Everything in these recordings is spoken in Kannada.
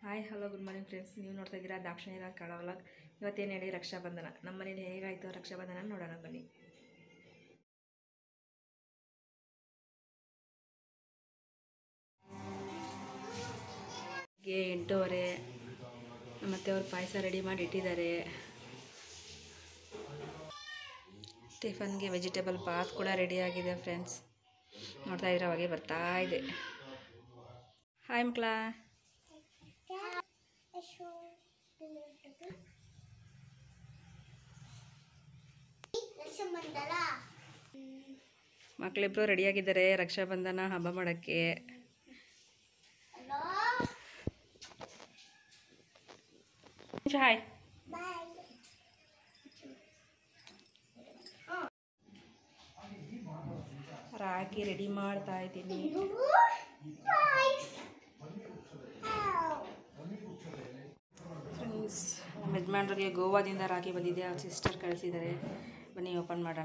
Hi hello good morning friends ನೀವು ನೋಡ್ತಾ ಇದ್ದೀರಾ ದಾಕ್ಷಿಣ್ಯ ಕನ್ನಡ ವ್ಲಾಗ್ ಇವತ್ತೇನು ಹೇಳಿ ರಕ್ಷಾಬಂಧನ ನಮ್ಮ ಮನೇಲಿ ಹೇಗಾಯಿತು ರಕ್ಷಾಬಂಧನ ನೋಡೋಣ ಬನ್ನಿ ಬೆಳಿಗ್ಗೆ ಎಂಟೂವರೆ ಮತ್ತು ಅವ್ರು ಪಾಯಸ ರೆಡಿ ಮಾಡಿ ಇಟ್ಟಿದ್ದಾರೆ ಟಿಫನ್ಗೆ ವೆಜಿಟೇಬಲ್ ಬಾತ್ ಕೂಡ ರೆಡಿ ಆಗಿದೆ ಫ್ರೆಂಡ್ಸ್ ನೋಡ್ತಾ ಇದ್ರೆ ಅವಾಗೆ ಬರ್ತಾ ಇದೆ ಹಾಯ್ ಮಕ್ಳಾ ಮಕ್ಕಳಿಬ್ರು ರೆಡಿಯಾಗಿದ್ದಾರೆ ರಕ್ಷಾಬಂಧನ ಹಬ್ಬ ಮಾಡೋಕ್ಕೆ ಹಾಯ್ ರಾಕಿ ರೆಡಿ ಮಾಡ್ತಾ ಇದ್ದೀನಿ ಫ್ರೆಂಡ್ಸ್ ನಮ್ಮ ಯಜಮಾನ್ರಿಗೆ ಗೋವಾದಿಂದ ರಾಖಿ ಬಂದಿದೆ ಅವ್ರ ಸಿಸ್ಟರ್ ಕಳಿಸಿದ್ದಾರೆ ಬನ್ನಿ ಓಪನ್ ಮಾಡೋಣ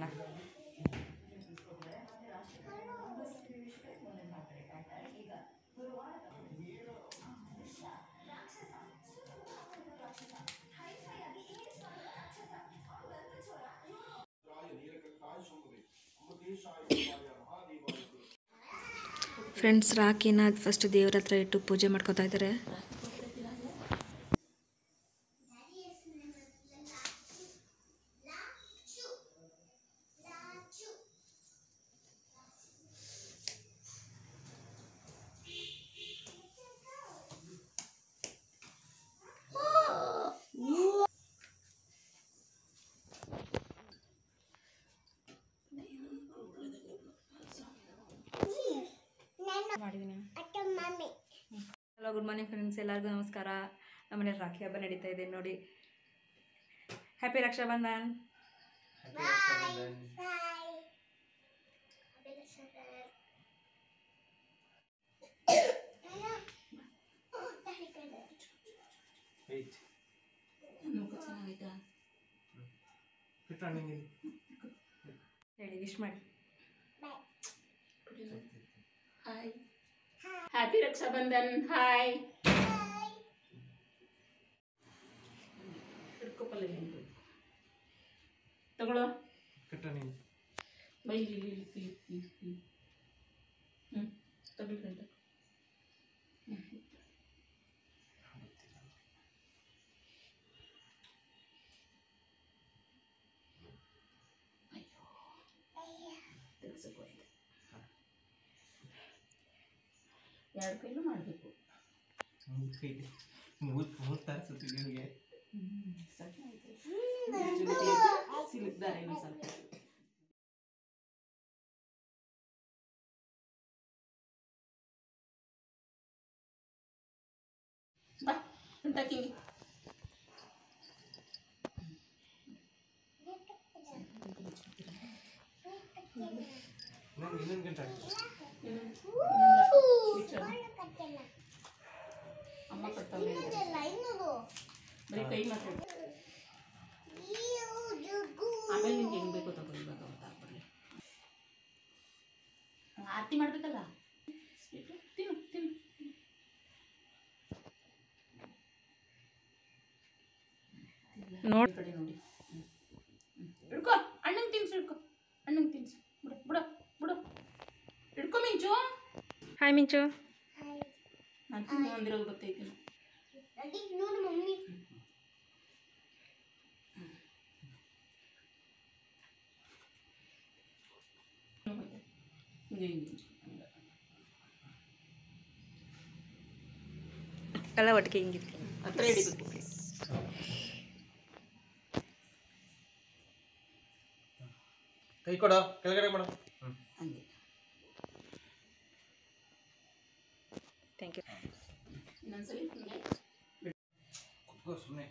ಫ್ರೆಂಡ್ಸ್ ರಾಖಿನ ಫಸ್ಟ್ ದೇವ್ರ ಹತ್ರ ಇಟ್ಟು ಪೂಜೆ ಮಾಡ್ಕೊತಾ ಇದ್ದಾರೆ ಮಾಡಿದ್ದೀನಿ ಹಲೋ ಗುಡ್ ಮಾರ್ನಿಂಗ್ ಫ್ರೆಂಡ್ಸ್ ಎಲ್ಲರಿಗೂ ನಮಸ್ಕಾರ ನಮ್ಮ ಮನೇಲಿ ರಾಖಿ ಹಬ್ಬ ನಡೀತಾ ಇದೆ ನೋಡಿ ಹ್ಯಾಪಿ ರಕ್ಷಾಬಂಧನ್ ಹೇಳಿ ವಿಶ್ ಮಾಡಿ ಹಾಯ್ ಹ್ಯಾಪಿ ರಕ್ಷಾಬಂಧನ್ ಹಾಯ್ ಹಿಡ್ಕೊಪ್ಪಲ್ಲ ನಿಂದು ತಗೊಳ್ಳೋ ಬೈ ಇಲ್ಲಿ ಇಲ್ಲಿ ಇಲ್ಲಿ ಇಲ್ಲಿ ಇಲ್ಲಿ ಹ್ಞೂ ತಗೊಳ್ಕಂತ ತೆಗ್ಸಕ್ಕೆ ಎರಡು ಕೈಲೂ ಮಾಡಬೇಕು ಸಿಲುಕ್ದಾರೆ ಇನ್ನೊಂದು ಸ್ವಲ್ಪ ಬಾ ಉಂಟಾಕಿ ಅಮ್ಮ ಕಟ್ತಾವೆ ಬರೀ ಕೈ ಮಾತ್ರ ಆಮೇಲೆ ನಿಮ್ಗೆ ಹೆಂಗ್ ಬೇಕೋ ತಗೋ ಇವಾಗ ಅವ್ರು ತಗೊಬರ್ಲಿ ಆರತಿ ಮಾಡ್ಬೇಕಲ್ಲ ತಿನ್ನು ತಿನ್ನು ನೋಡಿ ಈ ಕಡೆ ನೋಡಿ ಹ್ಮ್. ಹ್ಮ್. ಹಿಡ್ಕೊ ಅಣ್ಣಂಗೆ ತಿನ್ಸು ಹಿಡ್ಕೊ ಅಣ್ಣಂಗೆ ತಿನ್ಸು ಬಿಡು ಬಿಡು ಬಿಡು ಹಿಡ್ಕೊ ಮಿಂಚು ಹಾಯ್ ಮಿಂಚು ನಾನು ತಿನ್ನು ಅಂದಿರೋದು ಗೊತ್ತೈತಿ ಹಿಂಗೆ ಹಿಂಗೆ ಹಂಗೆ. ಎಲ್ಲ ಒಟ್ಟಿಗೆ ಹಿಂಗಿತ್ತು ಹತ್ರ ಹಿಡಿಬೇಕು ಕೈ ಕೊಡು ಕೆಳಗಡೆ ಮಾಡು ಹಂಗೆ ಥ್ಯಾಂಕ್ ಯು ಇನ್ನೊಂದ್ಸಲಿ ಹಿಂಗೆ ಕುತ್ಕೋ ಸುಮ್ಮನೆ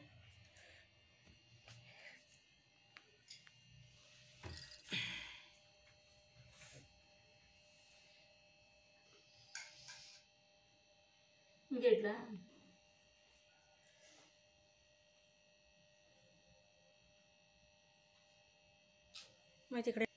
ಹಿಂಗೆ ಇಡ್ಲಾ ಮತ್ತೆ ಈ ಕಡೆ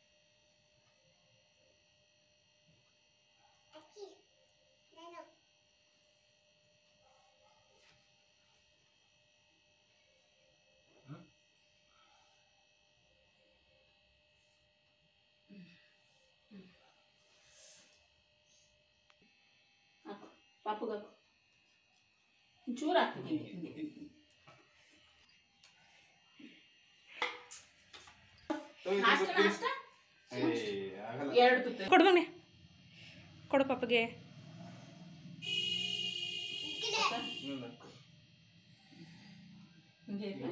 ಹಾಕು ಪಾಪುಗೆ ಹಾಕು ಒಂಚೂರು ಹಾಕಿದ್ದೀನಿ ಹಿಂಗೆ ನಾಷ್ಟ ನಾಷ್ಟ ಎರಡು ತುತ್ತು ಕೊಡು ಮಗನೆ ಕೊಡು ಪಾಪಗೆ ಹಿಂಗೆ ಇರ್ಲಾ?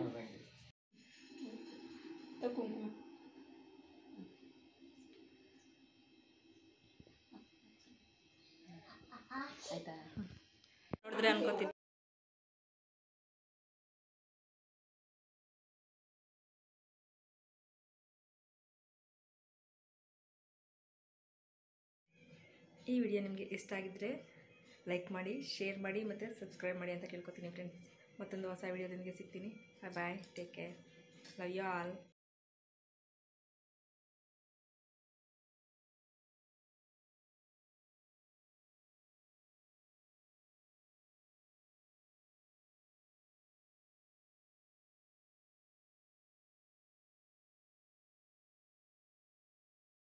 ತಗೋ ಕುಂಕುಮ ಆಯ್ತಾ ನೋಡಿದ್ರೆ ಅನ್ಕೋತೀನಿ ಈ ವಿಡಿಯೋ ನಿಮಗೆ ಇಷ್ಟ ಆಗಿದ್ದರೆ ಲೈಕ್ ಮಾಡಿ ಶೇರ್ ಮಾಡಿ ಮತ್ತು ಸಬ್ಸ್ಕ್ರೈಬ್ ಮಾಡಿ ಅಂತ ಕೇಳ್ಕೊತೀನಿ ಫ್ರೆಂಡ್ಸ್ ಮತ್ತೊಂದು ಹೊಸ ವಿಡಿಯೋದೊಂದಿಗೆ ಸಿಗ್ತೀನಿ bye take care love you all